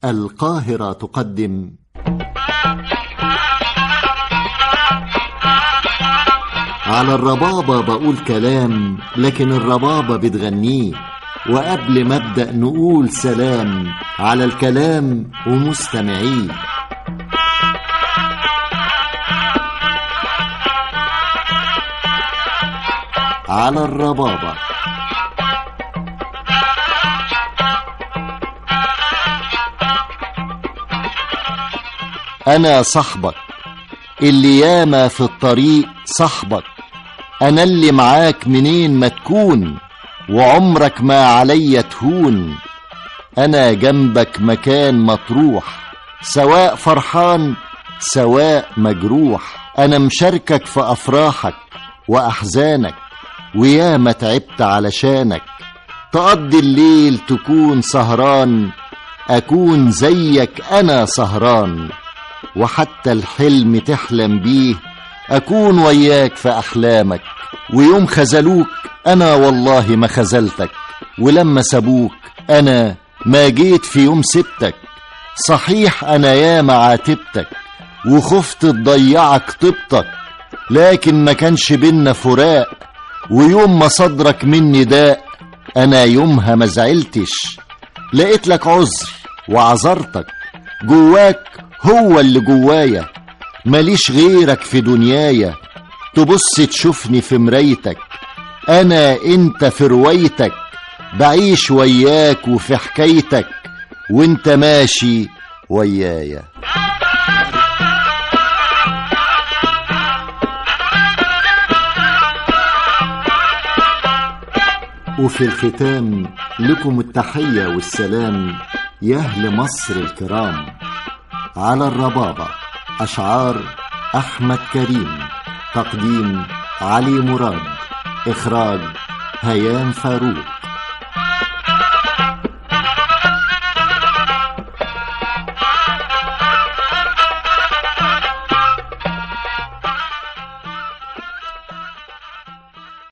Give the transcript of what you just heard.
القاهرة تقدم على الربابة بقول كلام لكن الربابة بتغنيه وقبل ما ابدأ نقول سلام على الكلام ومستمعيه على الربابة أنا صاحبك اللي ياما في الطريق صاحبك أنا اللي معاك منين ما تكون وعمرك ما عليا تهون أنا جنبك مكان مطروح سواء فرحان سواء مجروح أنا مشاركك في أفراحك وأحزانك وياما تعبت علشانك تقضي الليل تكون سهران أكون زيك أنا سهران وحتى الحلم تحلم بيه أكون وياك في أحلامك ويوم خذلوك أنا والله ما خذلتك ولما سابوك أنا ما جيت في يوم سبتك صحيح أنا ياما عاتبتك وخفت تضيعك طيبتك لكن ما كانش بينا فراق ويوم ما صدرك مني داء أنا يومها ما زعلتش لقيت لك عذر وعذرتك جواك هو اللي جوايا ماليش غيرك في دنيايا تبص تشوفني في مرايتك انا انت في روايتك بعيش وياك وفي حكايتك وانت ماشي ويايا وفي الختام لكم التحية والسلام يا أهل مصر الكرام على الربابة أشعار أحمد كريم تقديم علي مراد إخراج هيام فاروق